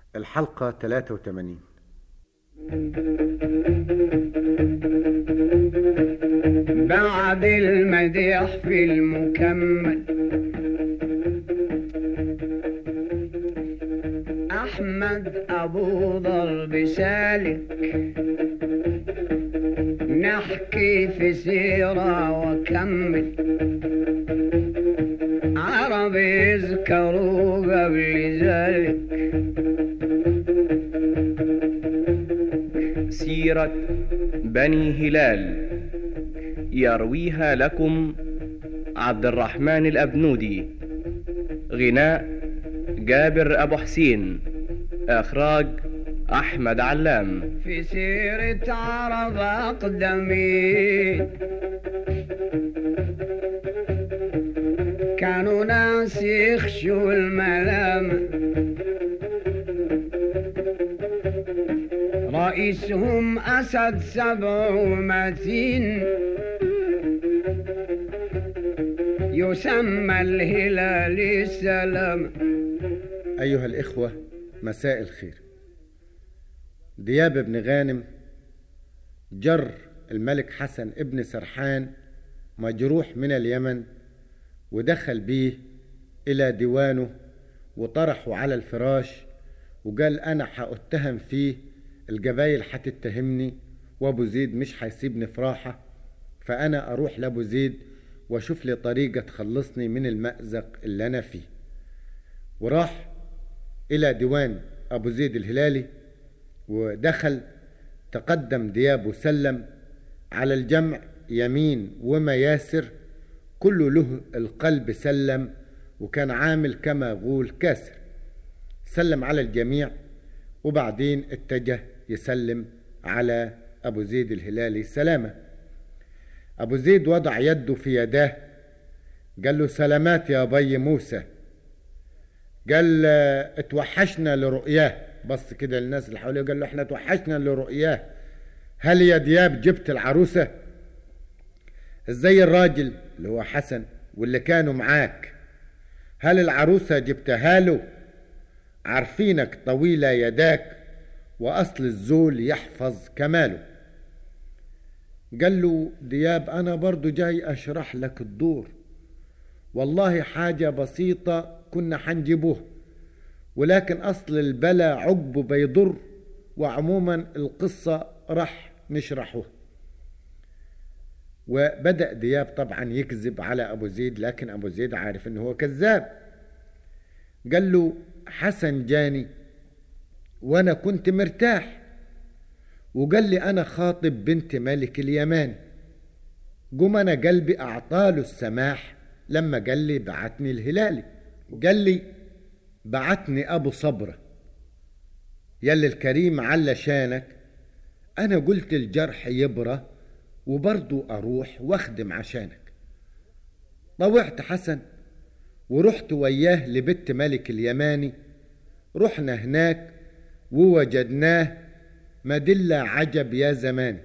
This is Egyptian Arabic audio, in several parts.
الحلقة 83 بعد المديح في المكمل أحمد أبو ضرب سالك نحكي في سيرة وكمل عرب يذكروا قبل ذلك سيرة بني هلال يرويها لكم عبد الرحمن الأبنودي غناء جابر أبو حسين إخراج أحمد علام في سيرة عرب أقدمين كانوا ناس يخشوا الملامة رئيسهم أسد سبع ومتين يسمى الهلال السلام أيها الإخوة مساء الخير دياب بن غانم جر الملك حسن ابن سرحان مجروح من اليمن ودخل بيه إلى ديوانه وطرحه على الفراش وقال أنا حأتهم فيه الجبايل حتتهمني وأبو زيد مش هيسيبني في راحة فأنا أروح لأبو زيد وأشوف لي طريقة تخلصني من المأزق اللي أنا فيه وراح إلى ديوان أبو زيد الهلالي ودخل تقدم دياب وسلم على الجمع يمين ومياسر كل له القلب سلم وكان عامل كما يقول كاسر سلم على الجميع وبعدين اتجه يسلم على أبو زيد الهلالي سلامة أبو زيد وضع يده في يداه قال له سلامات يا بي موسى قال اتوحشنا لرؤياه بص كده للناس اللي حواليه قال له احنا توحشنا لرؤياه هل يا دياب جبت العروسة ازاي الراجل اللي هو حسن واللي كانوا معاك هل العروسة جبتها له عارفينك طويلة يداك وأصل الزول يحفظ كماله قال له دياب أنا برضو جاي أشرح لك الدور والله حاجة بسيطة كنا حنجيبوها ولكن أصل البلا عقبه بيضر وعموما القصة راح نشرحوها وبدأ دياب طبعا يكذب على أبو زيد لكن أبو زيد عارف أنه هو كذاب قال له حسن جاني وأنا كنت مرتاح وقال لي أنا خاطب بنت ملك اليمان قم أنا قلبي أعطاله السماح لما قال لي بعتني الهلالي قال لي بعتني أبو صبرة يلي الكريم على شانك أنا قلت الجرح يبرى وبرضو أروح واخدم عشانك طوعت حسن ورحت وياه لبت ملك اليماني رحنا هناك ووجدناه مدلة عجب يا زمان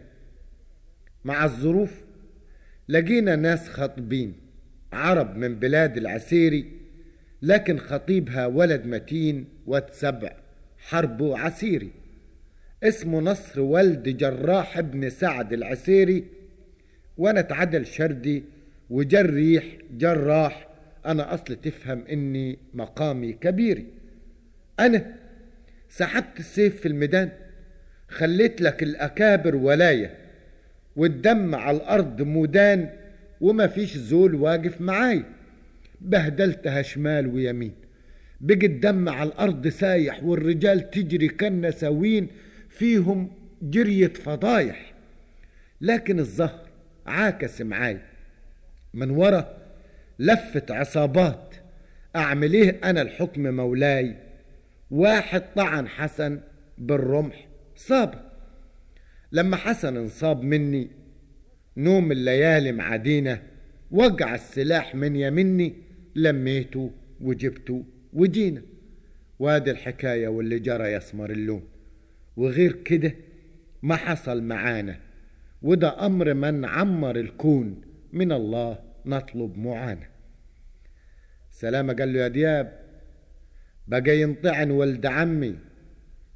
مع الظروف لقينا ناس خاطبين عرب من بلاد العسيري لكن خطيبها ولد متين واتسبع حربه عسيري اسمه نصر ولد جراح ابن سعد العسيري وانا اتعدل شردي وجريح جراح انا اصل تفهم اني مقامي كبيري انا سحبت السيف في الميدان خليت لك الاكابر ولايه والدم على الارض مودان وما فيش زول واقف معاي بهدلتها شمال ويمين بقى الدم على الارض سايح والرجال تجري كالنساوين فيهم جرية فضايح لكن الظهر عاكس معاي من ورا لفت عصابات اعمل ايه انا الحكم مولاي واحد طعن حسن بالرمح صاب لما حسن انصاب مني نوم الليالي معدينا وقع السلاح من يمني لميته وجبته وجينا وادي الحكاية واللي جرى يسمر اللون وغير كده ما حصل معانا وده أمر من عمر الكون من الله نطلب معانا سلامة قال له يا دياب بقى ينطعن ولد عمي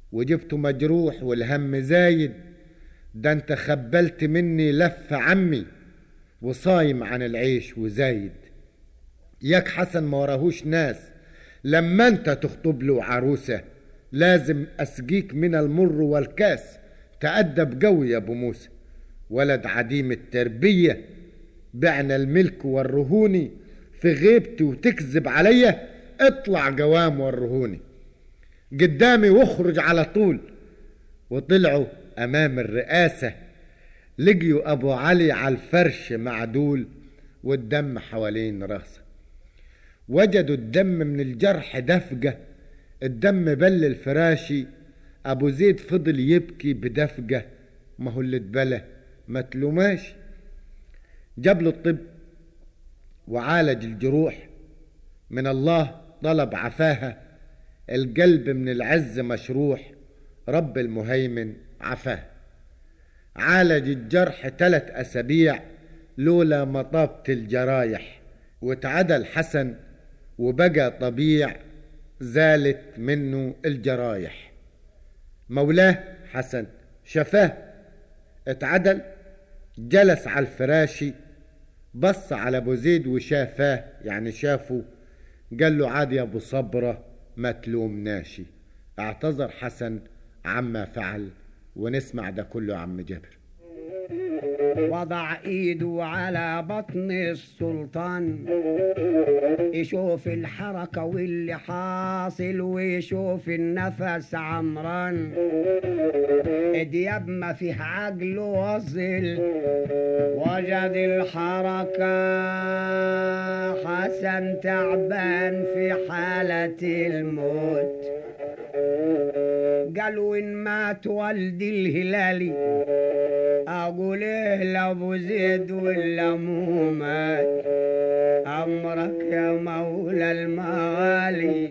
وجبته مجروح والهم زايد ده انت خبلت مني لف عمي وصايم عن العيش وزايد ياك حسن ما وراهوش ناس لما انت تخطب له عروسة لازم اسقيك من المر والكاس تأدب قوي يا ابو موسى ولد عديم التربية بعنا الملك والرهوني في غيبتي وتكذب عليا اطلع جوام والرهوني قدامي واخرج على طول وطلعوا امام الرئاسة لقيوا ابو علي على الفرش معدول والدم حوالين راسه وجدوا الدم من الجرح دفقة الدم بل الفراشي ابو زيد فضل يبكي بدفقة ما هو اللي اتبلى ما تلوماش جاب له الطب وعالج الجروح من الله طلب عفاها القلب من العز مشروح رب المهيمن عفاه عالج الجرح ثلاث أسابيع لولا مطابة الجرايح واتعدل حسن وبقى طبيع زالت منه الجرايح مولاه حسن شفاه اتعدل جلس على الفراشي بص على ابو زيد وشافاه يعني شافه قال له عاد يا ابو صبره ما تلومناشي اعتذر حسن عما فعل ونسمع ده كله يا عم جابر وضع ايده على بطن السلطان يشوف الحركة واللي حاصل ويشوف النفس عمران دياب ما فيه عقل وصل وجد الحركة حسن تعبان في حالة الموت قالوا إن مات والدي الهلالي أقول إيه لأبو زيد ولا مو مات أمرك يا مولى الموالي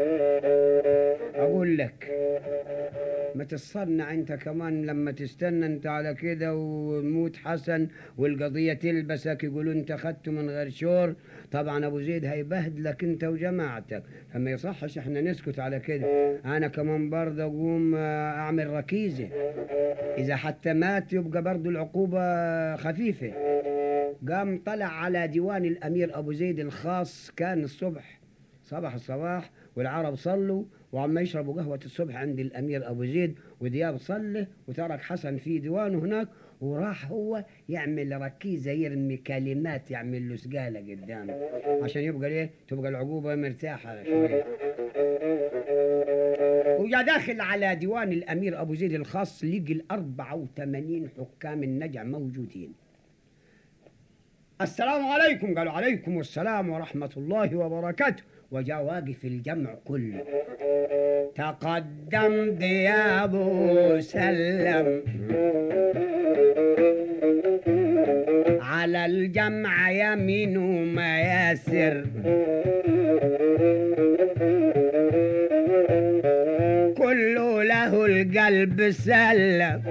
أقول لك ما تتصنع انت كمان لما تستنى انت على كده وموت حسن والقضية تلبسك يقولوا انت خدته من غير شور طبعا ابو زيد هيبهدلك انت وجماعتك فما يصحش احنا نسكت على كده انا كمان برضه اقوم آه، اعمل ركيزة اذا حتى مات يبقى برضه العقوبة خفيفة قام طلع على ديوان الامير ابو زيد الخاص كان الصبح صباح الصباح والعرب صلوا وعم يشربوا قهوة الصبح عند الأمير أبو زيد ودياب صلى وترك حسن في ديوانه هناك وراح هو يعمل ركيزة يرمي كلمات يعمل له سقالة قدامه عشان يبقى ليه تبقى العقوبة مرتاحة شوية ويا داخل على ديوان الأمير أبو زيد الخاص لقي الأربعة وثمانين حكام النجع موجودين السلام عليكم قالوا عليكم السلام ورحمة الله وبركاته وجاء واقف الجمع كله تقدم دياب سلم على الجمع يمين ومياسر كله له القلب سلم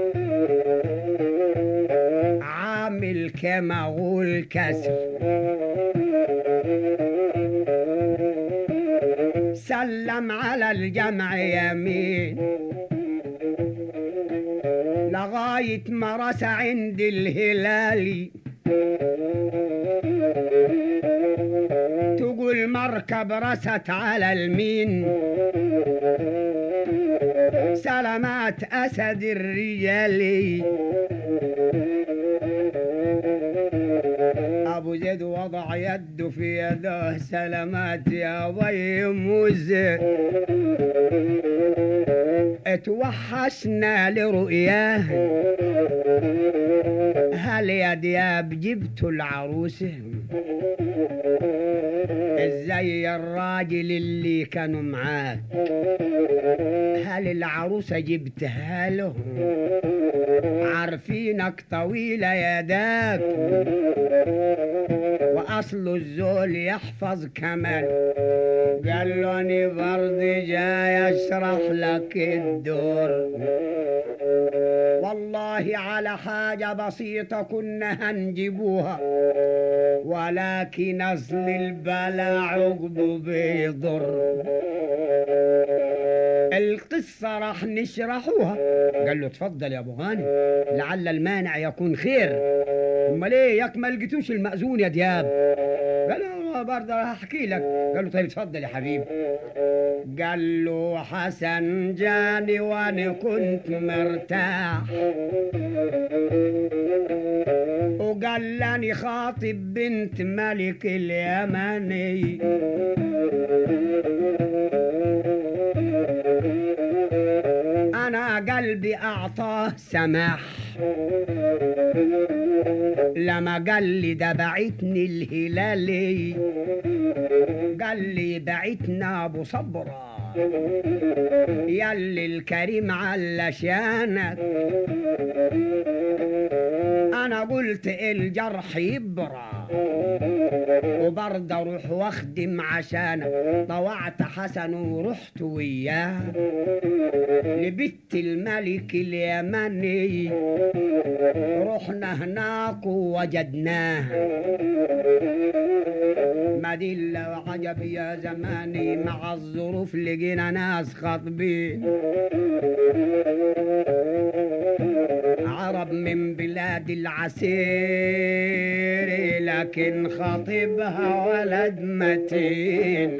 عامل كمغول كسر سلم على الجمع يمين لغاية ما رسى عند الهلالي تقول مركب رست على المين سلامات أسد الرجالي أبو زيد وضع يده في يده سلامات يا ضي موزة اتوحشنا لرؤياه هل يا دياب جبتوا العروسة ازاي الراجل اللي كانوا معاك هل العروسة جبتها له عارفينك طويلة يداك وأصل الزول يحفظ كمان قال له أنا برضه جاي أشرح لك الدور والله على حاجة بسيطة كنا هنجيبوها ولكن أصل البلا عقبه بيضر القصة راح نشرحوها قال له تفضل يا ابو غانم لعل المانع يكون خير امال ايه ياك ما لقيتوش المأذون يا دياب قال له برضه راح احكي لك قال له طيب اتفضل يا حبيبي قال له حسن جاني وانا كنت مرتاح وقال لاني خاطب بنت ملك اليمني انا قلبي اعطاه سماح لما قال لي ده بعتني الهلالي قال لي بعتنا ابو صبره يلي الكريم علشانك انا قلت الجرح يبرى وبرضه اروح واخدم عشانك طوعت حسن ورحت وياه لبت الملك اليمني رحنا هناك ووجدناه مدلة وعجب يا زماني مع الظروف لقينا ناس خاطبين عرب من بلاد العسير لكن خاطبها ولد متين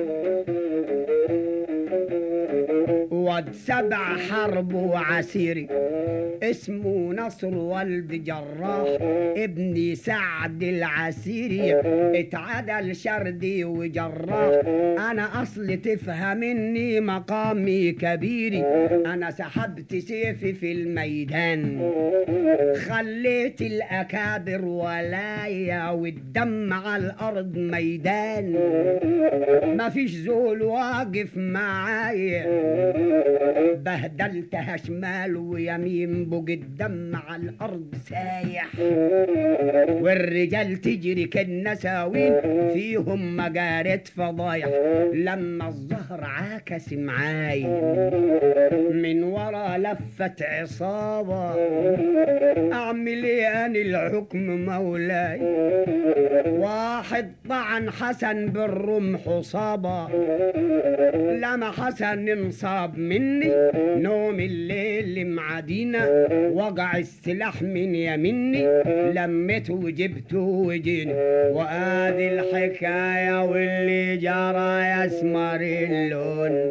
واد سبع حرب وعسيري اسمه نصر والد جراح ابني سعد العسيري اتعدل شردي وجراح انا اصل تفهم مني مقامي كبيري انا سحبت سيفي في الميدان خليت الاكابر ولايا والدم على الارض ميدان مفيش زول واقف معايا بهدلتها شمال ويمين بوج الدم على الارض سايح والرجال تجري كالنساوين فيهم مجارة فضايح لما الظهر عاكس معاي من ورا لفت عصابة اعمل ايه انا الحكم مولاي واحد طعن حسن بالرمح صابة لما حسن انصاب مني نوم الليل معدينا وقع السلاح من يمني لميت وجبته وجيني وادي الحكاية واللي جرى يسمر اللون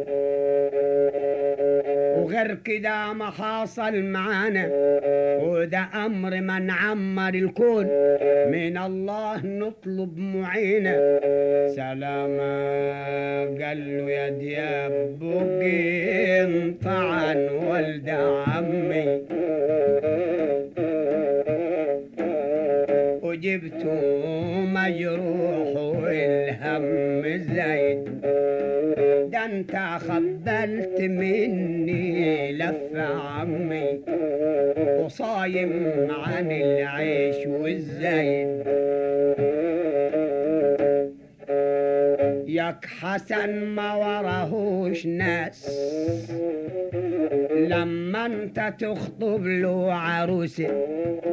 وغير كده ما حصل معانا وده امر من عمر الكون من الله نطلب معينه سلامة قال له يا دياب بقين طعن ولد عمي وجبته مجروح والهم زايد ده انت خبلت مني لف عمي وصايم عن العيش والزايد ياك حسن ما وراهوش ناس لما انت تخطب له عروسه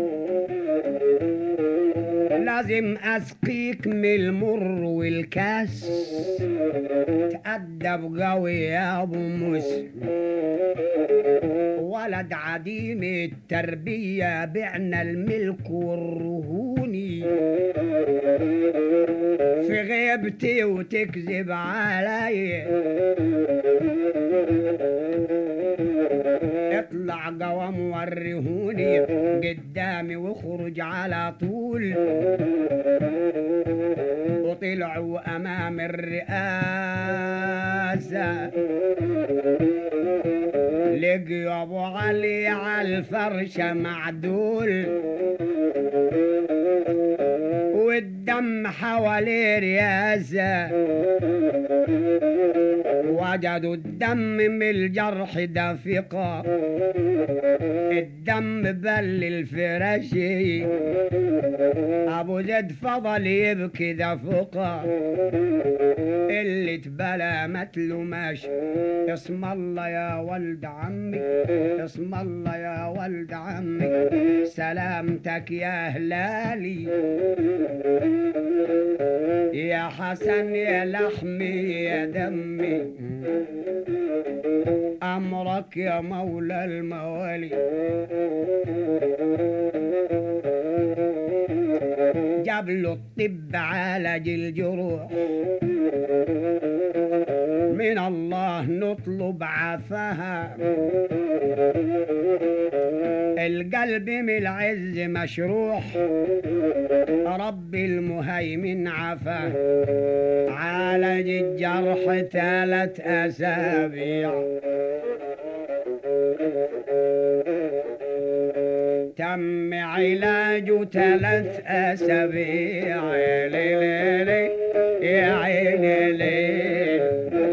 لازم اسقيك من المر والكاس تأدب قوي يا ابو موسى ولد عديم التربية بعنا الملك والرهوني في غيبتي وتكذب علي اطلع قوام ورهوني قدامي واخرج على طول وطلعوا امام الرئاسة لقيوا ابو علي على الفرشة معدول والدم حواليه رياسة وجدوا الدم من الجرح دافقة الدم بل الفراشي ابو زيد فضل يبكي دفقة اللي تبلى متلو ماشي اسم الله يا ولد عمي اسم الله يا ولد عمي سلامتك يا هلالي يا حسن يا لحمي يا دمي أمرك يا مولى الموالي جاب له الطب عالج الجروح من الله نطلب عافاها القلب من العز مشروح رب المهيمن عفاه عالج الجرح ثلاث أسابيع تم علاجه ثلاث أسابيع يا ليلي يا عيني ليل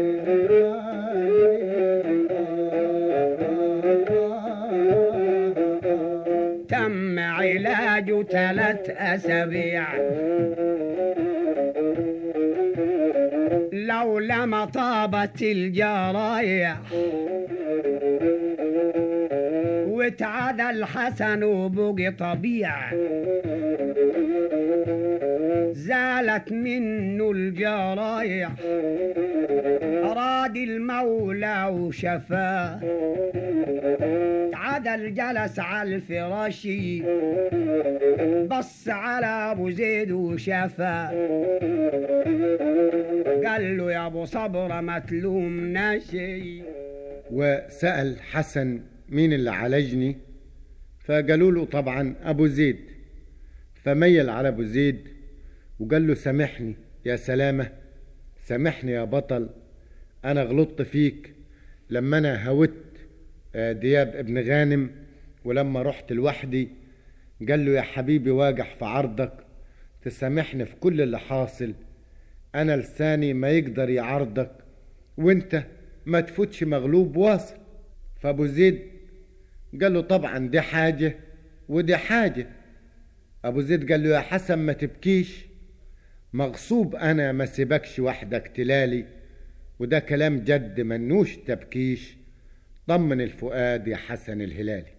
تم علاجه ثلاث أسابيع لولا ما طابت الجرايح وتعادى الحسن وبقي طبيع زالت منه الجرايح أراد المولى وشفاه تعادل جلس على الفراش بص على ابو زيد وشافاه قال له يا ابو صبر ما تلومنا شي وسأل حسن مين اللي عالجني فقالوا له طبعا أبو زيد فميل على أبو زيد وقال له سامحني يا سلامة سامحني يا بطل أنا غلطت فيك لما أنا هوت آه، دياب ابن غانم ولما رحت لوحدي قال له يا حبيبي واجح في عرضك تسامحني في كل اللي حاصل أنا لساني ما يقدر يعرضك وانت ما تفوتش مغلوب واصل فابو زيد قال له طبعا دي حاجة ودي حاجة ابو زيد قال له يا حسن ما تبكيش مغصوب انا ما سيبكش وحدك تلالي وده كلام جد منوش تبكيش طمن الفؤاد يا حسن الهلالي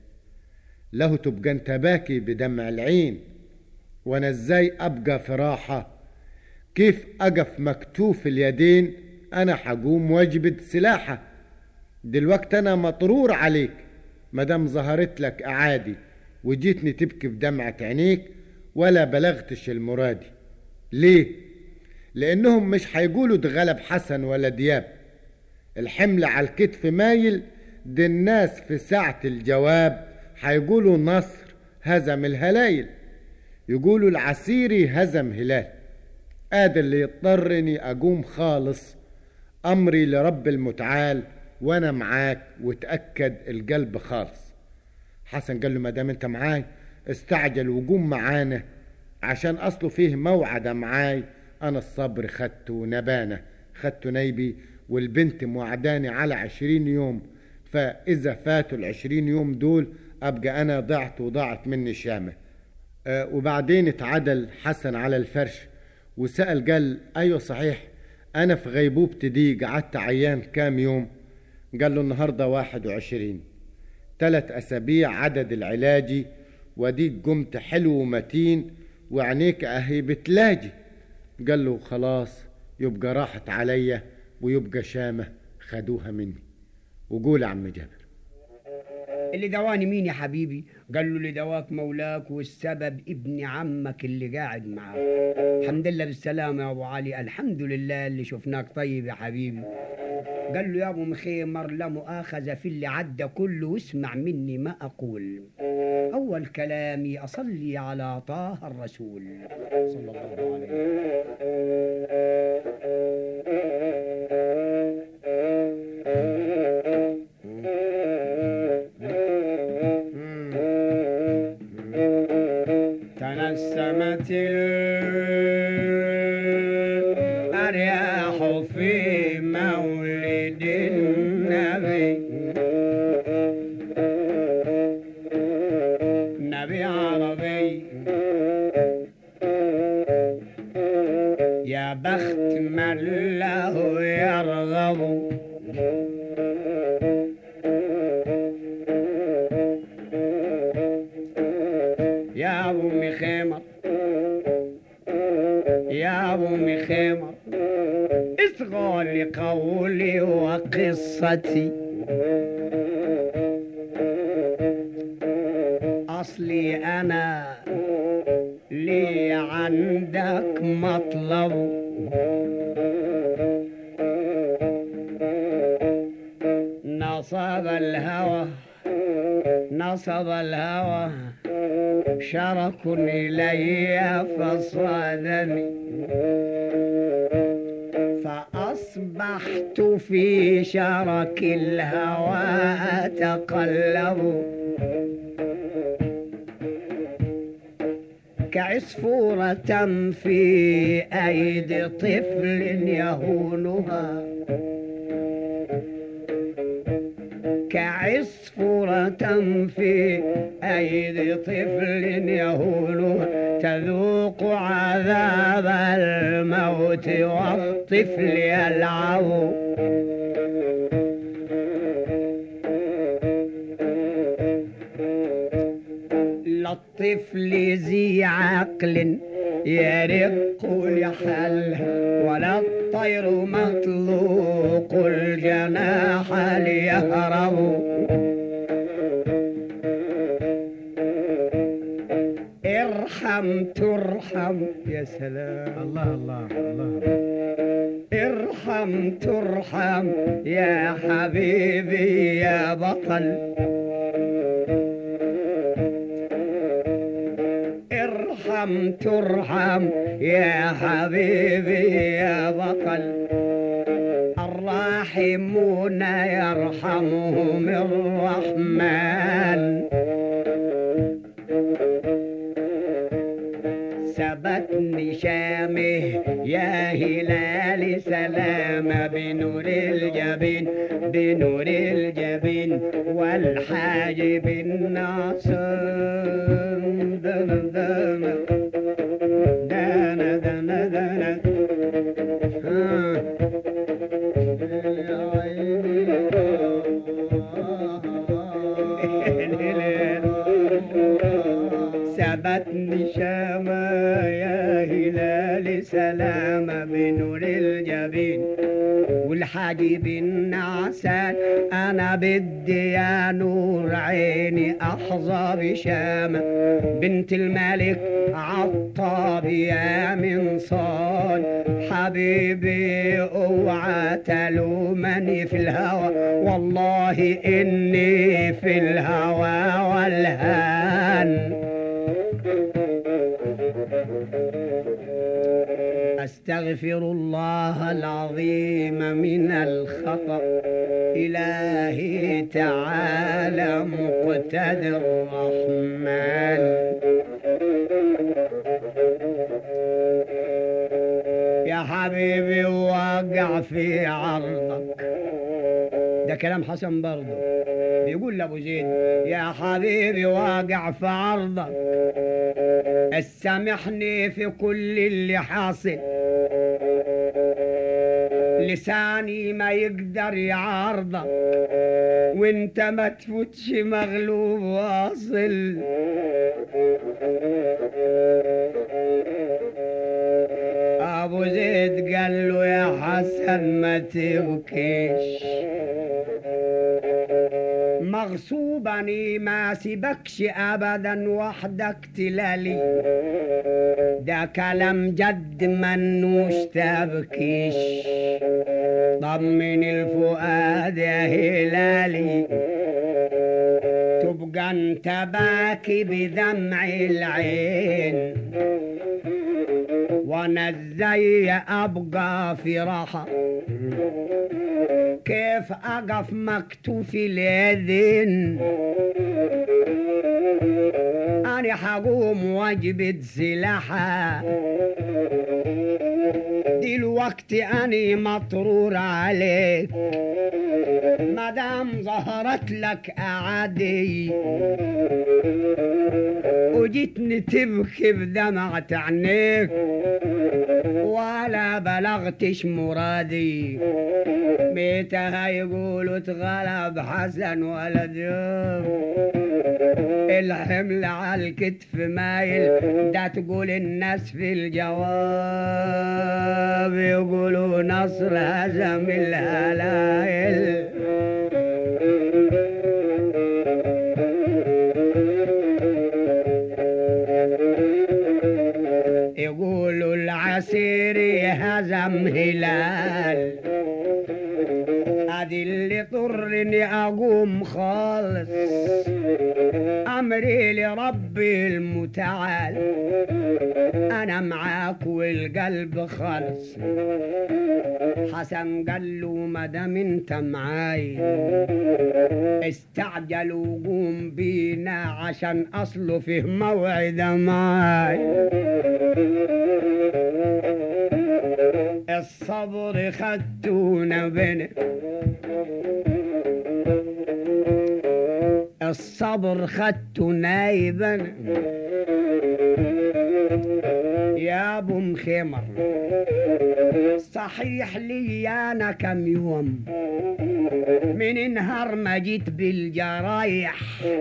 له تبقى انت باكي بدمع العين وانا ازاي ابقى في راحة كيف اقف مكتوف اليدين انا حقوم واجبد سلاحة دلوقتي انا مطرور عليك مدام ظهرت لك اعادي وجيتني تبكي بدمعة عينيك ولا بلغتش المرادي ليه لانهم مش هيقولوا ده غلب حسن ولا دياب الحمل على الكتف مايل دي الناس في ساعة الجواب هيقولوا نصر هزم الهلايل يقولوا العسيري هزم هلال ادي اللي يضطرني اقوم خالص امري لرب المتعال وانا معاك وتاكد القلب خالص حسن قال له ما دام انت معاي استعجل وقوم معانا عشان اصله فيه موعده معاي انا الصبر خدته نبانه خدته نيبي والبنت موعداني على عشرين يوم فاذا فاتوا العشرين يوم دول ابقى انا ضعت وضاعت مني شامه آه وبعدين اتعدل حسن على الفرش وسأل قال أيوة صحيح أنا في غيبوبة دي قعدت عيان كام يوم قال له النهاردة واحد وعشرين تلات أسابيع عدد العلاجي وديك قمت حلو ومتين وعينيك أهي بتلاجي قال له خلاص يبقى راحت عليا ويبقى شامة خدوها مني وقول يا عم جابر اللي دواني مين يا حبيبي قال له اللي دواك مولاك والسبب ابن عمك اللي قاعد معاك الحمد لله بالسلامة يا ابو علي الحمد لله اللي شفناك طيب يا حبيبي قال له يا ابو مخيمر لا مؤاخذة في اللي عدى كله واسمع مني ما اقول اول كلامي اصلي على طه الرسول صلى الله عليه تنسمت الأرياح في مولد النبي نبي عربي يا بخت من له يرغب يا ابو مخيمر يا ابو مخيمر اصغى لقولي وقصتي أصلي أنا لي عندك مطلب نصب الهوى نصب الهوى شرك إلي فصادني فأصبحت في شرك الهوى أتقلب كعصفورة في أيدي طفل يهونها كعصفورة في أيدي طفل يهونها تذوق عذاب الموت والطفل يلعب للطفل ذي عقل يرق لحلها ولا الطير مطلوق الجناح ليهرب ارحم ترحم يا سلام الله الله الله ارحم ترحم يا حبيبي يا بطل ارحم ترحم يا حبيبي يا بطل الراحمون يرحمهم الرحمن سبتني شامه يا هلال سلام بنور الجبين بنور الجبين والحاجب الناصر دنا دنا دنا دنا دنا ها. سبتني شاما يا هلال سلام بنور الجبين والحاجب النعسان انا بدي يا نور عيني احظى بشامة بنت الملك عطاب يا من صان حبيبي اوعى تلومني في الهوى والله اني في الهوى والهان أستغفر الله العظيم من الخطأ إلهي تعالى مقتدر الرحمن يا حبيبي واقع في عرضك ده كلام حسن برضه بيقول لابو زيد يا حبيبي واقع في عرضك سامحني في كل اللي حاصل لساني ما يقدر يعارضك وانت ما تفوتش مغلوب واصل ابو زيد قال له يا حسن ما تبكيش مغصوبني ما سيبكش ابدا وحدك تلالي ده كلام جد منوش تبكيش طمن الفؤاد يا هلالي تبقى انت باكي بدمع العين وانا ازاي ابقى في راحه كيف اقف مكتوف اليدين انا حقوم واجبد سلاحة دلوقتي اني مطرور عليك مدام ظهرت لك اعادي وجيتني تبكي بدمعة عينيك ولا بلغتش مرادي بيتها يقولوا اتغلب حسن ولد يوم الحمل على الكتف مايل ده تقول الناس في الجواب يقولوا نصر هزم الهلايل بعد اللي طرني اقوم خالص امري لربي المتعال انا معاك والقلب خالص حسن قال له ما دام انت معاي استعجل وقوم بينا عشان اصله فيه موعد معاي الصبر خدتونا بنا الصبر خدته نايبا يا ابو مخمر صحيح لي انا كم يوم من نهار ما جيت بالجرايح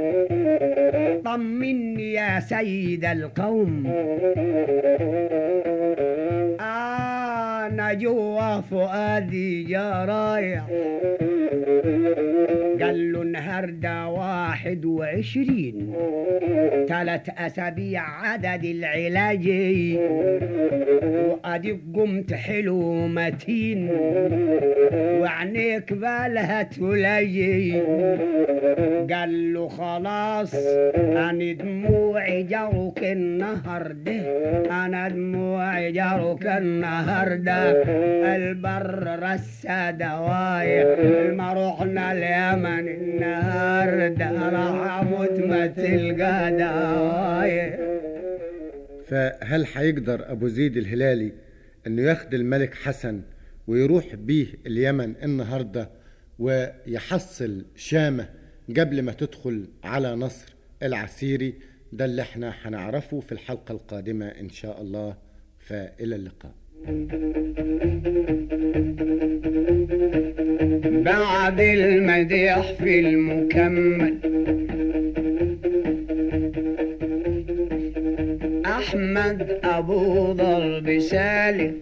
طمني يا سيد القوم انا جوا فؤادي جرايح قال له النهارده واحد وعشرين ثلاث أسابيع عدد العلاج وأديك قمت حلو متين وعينيك بالها تلاجي قال له خلاص أنا دموعي جروك النهر ده أنا دموعي جروك النهر ده البر رسى دوايا ما رحنا اليمن النهارده راح اموت ما تلقى دوايا فهل هيقدر أبو زيد الهلالي أنه ياخد الملك حسن ويروح بيه اليمن النهاردة ويحصل شامة قبل ما تدخل على نصر العسيري ده اللي احنا هنعرفه في الحلقة القادمة إن شاء الله فإلى اللقاء بعد المديح في المكمل أحمد أبو ضرب سالك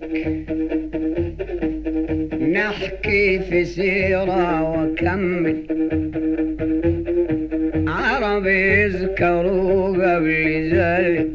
نحكي في سيرة وكمل عرب يذكروا قبل ذلك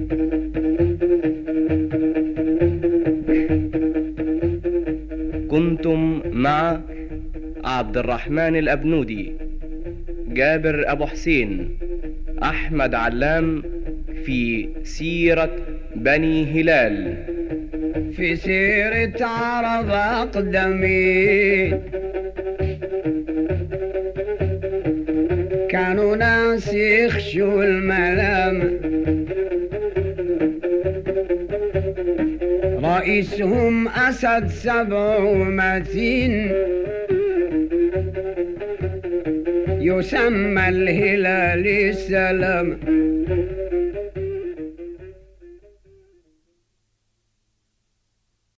كنتم مع عبد الرحمن الأبنودي جابر أبو حسين أحمد علام في سيرة بني هلال في سيرة عرب أقدمين كانوا ناس يخشوا الملامة رئيسهم أسد سبع ومتين يسمى الهلال السلام